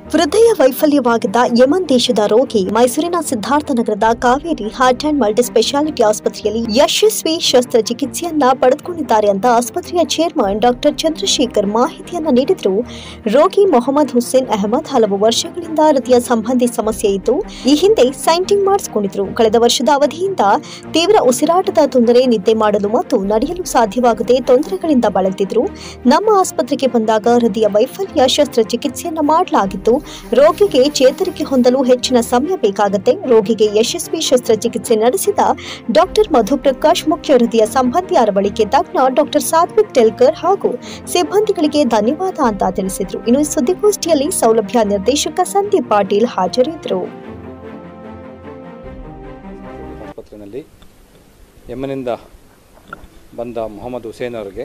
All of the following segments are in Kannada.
ಹೃದಯ ವೈಫಲ್ಯವಾಗಿದ್ದ ಯಮನ್ ದೇಶದ ರೋಗಿ ಮೈಸೂರಿನ ಸಿದ್ಧಾರ್ಥ ನಗರದ Kaveri heart and multi speciality ಆಸ್ಪತ್ರೆಯಲ್ಲಿ ಯಶಸ್ವಿ ಶಸ್ತ್ರಚಿಕಿತ್ಸೆಯನ್ನ ಪಡೆದುಕೊಂಡಿದ್ದಾರೆ ಅಂತ ಆಸ್ಪತ್ರೆಯ ಚೇರ್ಮನ್ ಡಾಕ್ಟರ್ ಚಂದ್ರಶೇಖರ್ ಮಾಹಿತಿಯನ್ನ ನೀಡಿದ್ರು ರೋಗಿ ಮೊಹಮ್ಮದ್ ಹುಸೇನ್ ಅಹಮದ್ ಹಲವು ವರ್ಷಗಳಿಂದ ಹೃದಯ ಸಂಬಂಧಿ ಸಮಸ್ಯೆ ಇದ್ದು ಈ ಹಿಂದೆ ಸೈಂಟಿಂಗ್ ಮಾಡಿಸಿಕೊಂಡಿದ್ರು ಕಳೆದ ವರ್ಷದ ಅವಧಿಯಿಂದ ತೀವ್ರ ಉಸಿರಾಟದ ತೊಂದರೆ ನಿದ್ದೆ ಮಾಡಲು ಮತ್ತು ನಡೆಯಲು ಸಾಧ್ಯವಾಗದೆ ತೊಂದರೆಗಳಿಂದ ಬಳಲ್ತಿದ್ರು ನಮ್ಮ ಆಸ್ಪತ್ರೆಗೆ ಬಂದಾಗ ಹೃದಯ ವೈಫಲ್ಯ ಶಸ್ತ್ರಚಿಕಿತ್ಸೆಯನ್ನ ಮಾಡಲಾಗಿತ್ತು ರೋಗಿಗೆ ಚೇತರಿಕೆ ಹೊಂದಲು ಹೆಚ್ಚಿನ ಸಮಯ ಬೇಕಾಗುತ್ತೆ ರೋಗಿಗೆ ಯಶಸ್ವಿ ಶಸ್ತ್ರಚಿಕಿತ್ಸೆ ನಡೆಸಿದ ಡಾಕ್ಟರ್ ಮಧುಪ್ರಕಾಶ್ ಮುಖ್ಯ ಹೃದಯ ಸಂಬಂಧಿ ಅರವಳಿಕೆ ತಜ್ಞ ಡಾಕ್ಟರ್ ಸಾತ್ವಿಕ್ ಟೆಲ್ಕರ್ ಹಾಗೂ ಸಿಬ್ಬಂದಿಗಳಿಗೆ ಧನ್ಯವಾದ ಅಂತ ತಿಳಿಸಿದ್ರು ಇನ್ನು ಈ ಸುದ್ದಿಗೋಷ್ಠಿಯಲ್ಲಿ ಸೌಲಭ್ಯ ನಿರ್ದೇಶಕ ಸಂದೀಪ್ ಪಾಟೀಲ್ ಹಾಜರಿದ್ದರು ಆಸ್ಪತ್ರೆಯಲ್ಲಿ ಯಮನಿಂದ ಬಂದ ಮೊಹಮ್ಮದ್ ಹುಸೇನ್ ಅವರಿಗೆ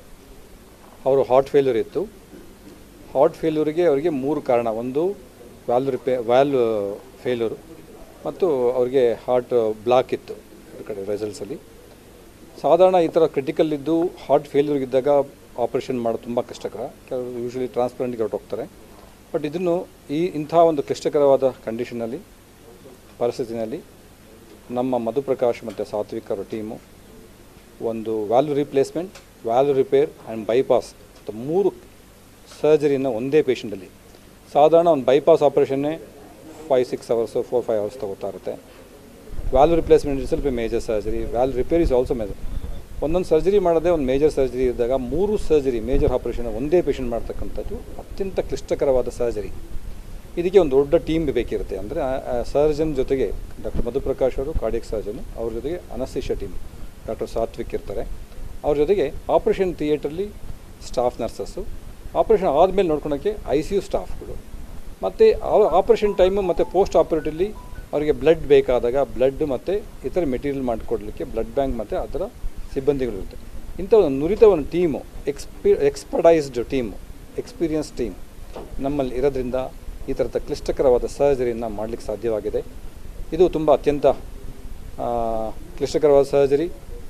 ಅವರು ಹಾರ್ಟ್ ಫೇಲ್ಯೂರ್ ಇತ್ತು ಹಾರ್ಟ್ ಫೇಲ್ಯೂರಿಗೆ ಅವರಿಗೆ ಮೂರು ಕಾರಣ ಒಂದು ವ್ಯಾಲ್ ರಿಪೇ ವ್ಯಾಲ್ ಫೇಲ್ಯೂರು ಮತ್ತು ಅವರಿಗೆ ಹಾರ್ಟ್ ಬ್ಲಾಕ್ ಇತ್ತು ಒಂದು ಕಡೆ ರೆಸಲ್ಟ್ಸಲ್ಲಿ ಸಾಧಾರಣ ಈ ಥರ ಕ್ರಿಟಿಕಲ್ ಇದ್ದು ಹಾರ್ಟ್ ಫೇಲ್ಯೂರ್ ಇದ್ದಾಗ ಆಪರೇಷನ್ ಮಾಡೋದು ತುಂಬ ಕಷ್ಟಕರ ಕೆಲವರು ಯೂಶ್ವಲಿ ಟ್ರಾನ್ಸ್ಪ್ಲಾಂಟ್ಗೆ ಹೊರಟೋಗ್ತಾರೆ ಬಟ್ ಇದನ್ನು ಈ ಇಂಥ ಒಂದು ಕ್ಲಿಷ್ಟಕರವಾದ ಕಂಡೀಷನಲ್ಲಿ ಪರಿಸ್ಥಿತಿನಲ್ಲಿ ನಮ್ಮ ಮಧುಪ್ರಕಾಶ್ ಮತ್ತು ಸಾತ್ವಿಕ್ ಅವರ ಟೀಮು ಒಂದು valve replacement valve repair and bypass ಅಂತ ಮೂರು ಸರ್ಜರಿನ ಒಂದೇ ಪೇಷಂಟಲ್ಲಿ ಸಾಧಾರಣ ಒಂದು ಬೈಪಾಸ್ ಆಪರೇಷನ್ನೇ five six hours four five hours ತಗೋತಾ ಇರುತ್ತೆ ವ್ಯಾಲ್ಯೂ ರಿಪ್ಲೇಸ್ಮೆಂಟ್ ಇಸ್ ಸ್ವಲ್ಪ major surgery valve repair is also major ಒಂದೊಂದು ಸರ್ಜರಿ ಮಾಡೋದೇ ಒಂದು ಮೇಜರ್ ಸರ್ಜರಿ ಇದ್ದಾಗ ಮೂರು ಸರ್ಜರಿ ಮೇಜರ್ ಆಪರೇಷನ್ ಒಂದೇ ಪೇಷಂಟ್ ಮಾಡ್ತಕ್ಕಂಥದ್ದು ಅತ್ಯಂತ ಕ್ಲಿಷ್ಟಕರವಾದ ಸರ್ಜರಿ ಇದಕ್ಕೆ ಒಂದು ದೊಡ್ಡ ಟೀಮ್ ಬೇಕಿರುತ್ತೆ ಅಂದರೆ ಸರ್ಜನ್ ಜೊತೆಗೆ ಡಾಕ್ಟರ್ ಮಧುಪ್ರಕಾಶ್ ಅವರು ಕಾರ್ಡಿಯಕ್ ಸರ್ಜನ್ ಅವ್ರ ಜೊತೆಗೆ ಅನಸ್ತಿಷ ಟೀಮ್ ಡಾಕ್ಟರ್ ಸಾತ್ವಿಕ್ ಇರ್ತಾರೆ ಅವ್ರ ಜೊತೆಗೆ ಆಪರೇಷನ್ ಥಿಯೇಟ್ರಲ್ಲಿ ಸ್ಟಾಫ್ ನರ್ಸಸ್ಸು ಆಪರೇಷನ್ ಆದಮೇಲೆ ನೋಡ್ಕೊಳೋಕ್ಕೆ ಐ ಸಿ ಯು ಸ್ಟಾಫ್ಗಳು ಮತ್ತು ಆಪರೇಷನ್ ಟೈಮು ಮತ್ತು ಪೋಸ್ಟ್ ಆಪರೇಟಿವ್ಲಿ ಅವರಿಗೆ ಬ್ಲಡ್ ಬೇಕಾದಾಗ ಬ್ಲಡ್ ಮತ್ತು ಇತರ ಮೆಟೀರಿಯಲ್ ಮಾಡಿಕೊಡ್ಲಿಕ್ಕೆ ಬ್ಲಡ್ ಬ್ಯಾಂಕ್ ಮತ್ತು ಅದರ ಸಿಬ್ಬಂದಿಗಳಿರುತ್ತೆ ಇಂಥ ಒಂದು ನುರಿತ ಒಂದು ಟೀಮು ಎಕ್ಸ್ಪಿ ಎಕ್ಸ್ಪರ್ಟೈಸ್ಡ್ ಟೀಮು ಎಕ್ಸ್ಪೀರಿಯನ್ಸ್ ಟೀಮ್ ನಮ್ಮಲ್ಲಿ ಇರೋದ್ರಿಂದ ಈ ಥರದ ಕ್ಲಿಷ್ಟಕರವಾದ ಸರ್ಜರಿಯನ್ನು ಮಾಡಲಿಕ್ಕೆ ಸಾಧ್ಯವಾಗಿದೆ ಇದು ತುಂಬ ಅತ್ಯಂತ ಆ, ಕ್ಲಿಷ್ಟಕರವಾದ ಸರ್ಜರಿ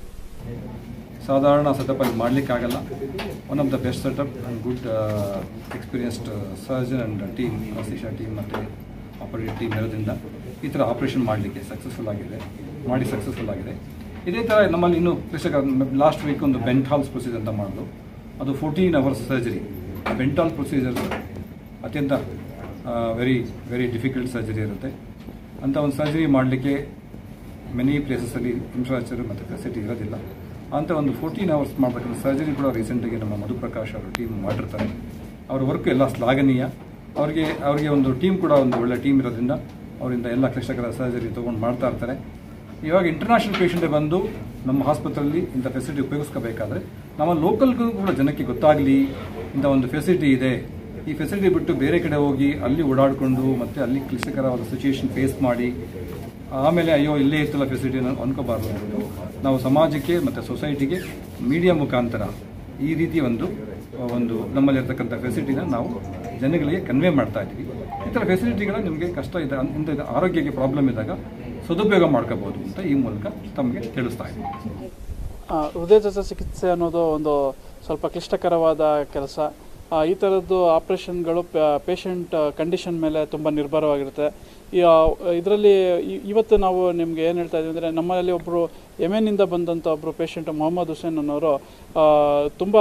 ಸಾಧಾರಣ ಸೆಟಪಲ್ಲಿ ಮಾಡಲಿಕ್ಕಾಗಲ್ಲ one of the best setup and good experienced surgeon and team ಅಸಿಷಾ ಟೀಮ್ ಮತ್ತು ಆಪರೇಟಿವ್ ಟೀಮ್ ಇರೋದ್ರಿಂದ ಈ ಥರ ಆಪರೇಷನ್ ಮಾಡಲಿಕ್ಕೆ ಸಕ್ಸಸ್ಫುಲ್ ಆಗಿದೆ ಮಾಡಿ ಸಕ್ಸಸ್ಫುಲ್ ಆಗಿದೆ ಇದೇ ಥರ ನಮ್ಮಲ್ಲಿ ಇನ್ನೂ ಕ್ಲಿಷ್ಟಕರ ಲಾಸ್ಟ್ ವೀಕ್ ಒಂದು ಬೆಂಟಾಲ್ಸ್ ಪ್ರೊಸೀಜರ್ ಅಂತ ಮಾಡೋದು ಅದು fourteen hours surgery Bentall procedure ಅತ್ಯಂತ ವೆರಿ ವೆರಿ ಡಿಫಿಕಲ್ಟ್ ಸರ್ಜರಿ ಇರುತ್ತೆ ಅಂಥ ಒಂದು ಸರ್ಜರಿ ಮಾಡಲಿಕ್ಕೆ ಮೆನಿ ಪ್ಲೇಸಸಲ್ಲಿ ಇನ್ಫ್ರಾಸ್ಟ್ರಕ್ಚರ್ ಮತ್ತು ಫೆಸಿಲಿಟಿ ಇರೋದಿಲ್ಲ ಅಂಥ ಒಂದು ಫೋರ್ಟೀನ್ ಅವರ್ಸ್ ಮಾಡತಕ್ಕಂಥ ಸರ್ಜರಿ ಕೂಡ ರೀಸೆಂಟಾಗಿ ನಮ್ಮ ಮಧುಪ್ರಕಾಶ್ ಅವರು ಟೀಮ್ ಮಾಡಿರ್ತಾರೆ ಅವ್ರ ವರ್ಕ್ ಎಲ್ಲ ಶ್ಲಾಘನೀಯ ಅವರಿಗೆ ಅವರಿಗೆ ಒಂದು ಟೀಮ್ ಕೂಡ ಒಂದು ಒಳ್ಳೆ ಟೀಮ್ ಇರೋದ್ರಿಂದ ಅವರಿಂದ ಎಲ್ಲ ಕ್ಲಿಷ್ಟಕರ ಸರ್ಜರಿ ತೊಗೊಂಡು ಮಾಡ್ತಾ ಇರ್ತಾರೆ ಇವಾಗ ಇಂಟರ್ನ್ಯಾಷನಲ್ ಪೇಷಂಟೇ ಬಂದು ನಮ್ಮ ಆಸ್ಪತ್ರೆಯಲ್ಲಿ ಇಂಥ ಫೆಸಿಲಿಟಿ ಉಪಯೋಗಿಸ್ಕೋಬೇಕಾದ್ರೆ ನಮ್ಮ ಲೋಕಲ್ಗೂ ಕೂಡ ಜನಕ್ಕೆ ಗೊತ್ತಾಗಲಿ ಇಂಥ ಒಂದು ಫೆಸಿಲಿಟಿ ಇದೆ ಈ ಫೆಸಿಲಿಟಿ ಬಿಟ್ಟು ಬೇರೆ ಕಡೆ ಹೋಗಿ ಅಲ್ಲಿ ಓಡಾಡಿಕೊಂಡು ಮತ್ತೆ ಅಲ್ಲಿ ಕ್ಲಿಷ್ಟಕರವಾದ ಸಿಚುವೇಶನ್ ಫೇಸ್ ಮಾಡಿ ಆಮೇಲೆ ಅಯ್ಯೋ ಇಲ್ಲೇ ಇತ್ತಲ್ಲ ಫೆಸಿಲಿಟಿ ಅನ್ಕೋಬಾರ್ದು ಅಂದ್ಬಿಟ್ಟು ನಾವು ಸಮಾಜಕ್ಕೆ ಮತ್ತು ಸೊಸೈಟಿಗೆ ಮೀಡಿಯಾ ಮುಖಾಂತರ ಈ ರೀತಿ ಒಂದು ಒಂದು ನಮ್ಮಲ್ಲಿರ್ತಕ್ಕಂಥ ಫೆಸಿಲಿಟಿನ ನಾವು ಜನಗಳಿಗೆ ಕನ್ವೆ ಮಾಡ್ತಾ ಇದ್ದೀವಿ ಈ ಥರ ಫೆಸಿಲಿಟಿಗಳ ನಿಮಗೆ ಕಷ್ಟ ಇದೆ ಅನ್- ಇಂಥ ಇದು ಆರೋಗ್ಯಕ್ಕೆ ಪ್ರಾಬ್ಲಮ್ ಇದ್ದಾಗ ಸದುಪಯೋಗ ಮಾಡ್ಕೋಬೋದು ಅಂತ ಈ ಮೂಲಕ ತಮಗೆ ತಿಳಿಸ್ತಾ ಇದ್ದೀವಿ ಆ, ಹೃದಯ ಚಿಕಿತ್ಸೆ ಅನ್ನೋದು ಒಂದು ಸ್ವಲ್ಪ ಕ್ಲಿಷ್ಟಕರವಾದ ಕೆಲಸ ಆ, ಈ ಥರದ್ದು ಆಪ್ರೇಷನ್ಗಳು ಪೇಷಂಟ್ ಕಂಡೀಷನ್ ಮೇಲೆ ತುಂಬ ನಿರ್ಭರವಾಗಿರುತ್ತೆ ಈ ಇದರಲ್ಲಿ ಇವತ್ತು ನಾವು ನಿಮಗೆ ಏನು ಹೇಳ್ತಾ ಇದ್ದೀವಿ ಅಂದರೆ ನಮ್ಮಲ್ಲಿ ಒಬ್ಬರು ಯಮೆನ್ನಿಂದ ಬಂದಂಥ ಒಬ್ಬರು ಪೇಷಂಟ್ ಮೊಹಮ್ಮದ್ ಹುಸೇನ್ ಅನ್ನೋರು ತುಂಬ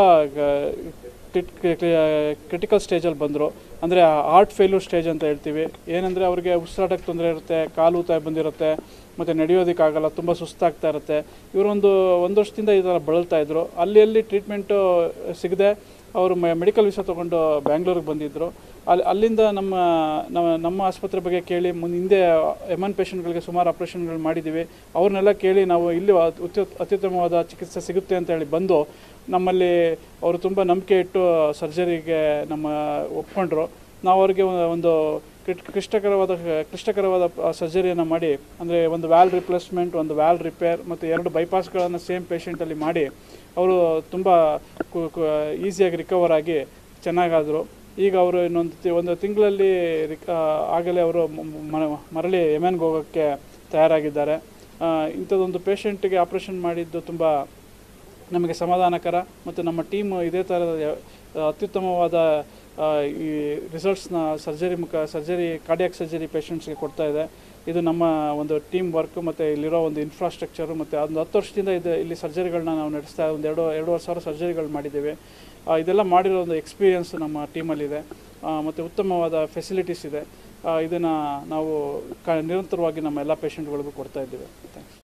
ಕ್ರಿಟಿಕಲ್ ಸ್ಟೇಜಲ್ಲಿ ಬಂದರು ಅಂದರೆ ಹಾರ್ಟ್ ಫೇಲ್ಯೂರ್ ಸ್ಟೇಜ್ ಅಂತ ಹೇಳ್ತೀವಿ ಏನಂದರೆ ಅವ್ರಿಗೆ ಉಸಿರಾಟಕ್ಕೆ ತೊಂದರೆ ಇರುತ್ತೆ ಕಾಲು ಊತ ಬಂದಿರುತ್ತೆ ಮತ್ತು ನಡೆಯೋದಕ್ಕಾಗಲ್ಲ ತುಂಬ ಸುಸ್ತಾಗ್ತಾ ಇರುತ್ತೆ ಇವರೊಂದು ಒಂದು ವರ್ಷದಿಂದ ಈ ಥರ ಬಳಲ್ತಾ ಇದ್ರು ಅಲ್ಲಿ ಅಲ್ಲಿ ಟ್ರೀಟ್ಮೆಂಟು ಸಿಗದೆ ಅವರು ಮೆಡಿಕಲ್ ವಿಸಾ ತೊಗೊಂಡು ಬ್ಯಾಂಗ್ಳೂರಿಗೆ ಬಂದಿದ್ದರು ಅಲ್ಲಿ ಅಲ್ಲಿಂದ ನಮ್ಮ ನಮ್ಮ ನಮ್ಮ ಆಸ್ಪತ್ರೆ ಬಗ್ಗೆ ಕೇಳಿ ಮುಂದೆ ಹಿಂದೆ ಎಮನ್ ಪೇಷಂಟ್ಗಳಿಗೆ ಸುಮಾರು ಆಪ್ರೇಷನ್ಗಳು ಮಾಡಿದ್ದೀವಿ ಅವ್ರನ್ನೆಲ್ಲ ಕೇಳಿ ನಾವು ಇಲ್ಲಿ ಅತ್ಯು ಅತ್ಯುತ್ತಮವಾದ ಚಿಕಿತ್ಸೆ ಸಿಗುತ್ತೆ ಅಂತ ಹೇಳಿ ಬಂದು ನಮ್ಮಲ್ಲಿ ಅವರು ತುಂಬ ನಂಬಿಕೆ ಇಟ್ಟು ಸರ್ಜರಿಗೆ ನಮ್ಮ ಒಪ್ಕೊಂಡ್ರು ನಾವು ಅವ್ರಿಗೆ ಒಂದು- ಒಂದು ಕ್ಲಿಟ್- ಕ್ಲಿಷ್ಟಕರವಾದ ಕ್ಲಿಷ್ಟಕರವಾದ ಸರ್ಜರಿಯನ್ನು ಮಾಡಿ ಅಂದರೆ ಒಂದು ವ್ಯಾಲ್ ರಿಪ್ಲೇಸ್ಮೆಂಟ್ ಒಂದು ವ್ಯಾಲ್ ರಿಪೇರ್ ಮತ್ತು ಎರಡು ಬೈಪಾಸ್ಗಳನ್ನು ಸೇಮ್ ಪೇಷಂಟಲ್ಲಿ ಮಾಡಿ ಅವರು ತುಂಬ ಈಸಿಯಾಗಿ ರಿಕವರ್ ಆಗಿ ಚೆನ್ನಾಗಾದರು ಈಗ ಅವರು ಇನ್ನೊಂದು ತಿ- ಒಂದು ತಿಂಗಳಲ್ಲಿ ರಿಕ ಆಗಲೇ ಅವರು ಮ- ಮ- ಮರಳಿ ಯಮೆನ್ಗೆ ಹೋಗೋಕ್ಕೆ ತಯಾರಾಗಿದ್ದಾರೆ ಆ, ಇಂಥದ್ದೊಂದು ಪೇಷಂಟಿಗೆ ಆಪ್ರೇಷನ್ ಮಾಡಿದ್ದು ತುಂಬ ನಮಗೆ ಸಮಾಧಾನಕರ ಮತ್ತು ನಮ್ಮ ಟೀಮ್ ಇದೇ ಥರದ ಯ- ಅತ್ಯುತ್ತಮವಾದ ಆ, ಈ ರಿಸಲ್ಟ್ಸ್ನ ಸರ್ಜರಿ ಮುಖ ಸರ್ಜರಿ ಕಾರ್ಡಿಯಾಕ್ ಸರ್ಜರಿ ಪೇಷಂಟ್ಸ್ಗೆ ಕೊಡ್ತಾ ಇದೆ ಇದು ನಮ್ಮ ಒಂದು ಟೀಮ್ ವರ್ಕ್ ಮತ್ತು ಇಲ್ಲಿರೋ ಒಂದು ಇನ್ಫ್ರಾಸ್ಟ್ರಕ್ಚರು ಮತ್ತು ಒಂದು ಹತ್ತು ವರ್ಷದಿಂದ ಇದು ಇಲ್ಲಿ ಸರ್ಜರಿಗಳನ್ನ ನಾವು ನಡೆಸ್ತಾ ಒಂದು ಎರಡು ಎರಡೂವರೆ ಸಾವಿರ ಸರ್ಜರಿಗಳು ಮಾಡಿದ್ದೇವೆ ಆ, ಇದೆಲ್ಲ ಮಾಡಿರೋ ಒಂದು ಎಕ್ಸ್ಪೀರಿಯನ್ಸ್ ನಮ್ಮ ಟೀಮಲ್ಲಿದೆ ಮತ್ತು ಉತ್ತಮವಾದ ಫೆಸಿಲಿಟೀಸ್ ಇದೆ ಇದನ್ನು ನಾವು ಕ ನಿರಂತರವಾಗಿ ನಮ್ಮ ಎಲ್ಲ ಪೇಷಂಟ್ಗಳಿಗೂ ಕೊಡ್ತಾ ಇದ್ದೇವೆ ಥ್ಯಾಂಕ್ಸ್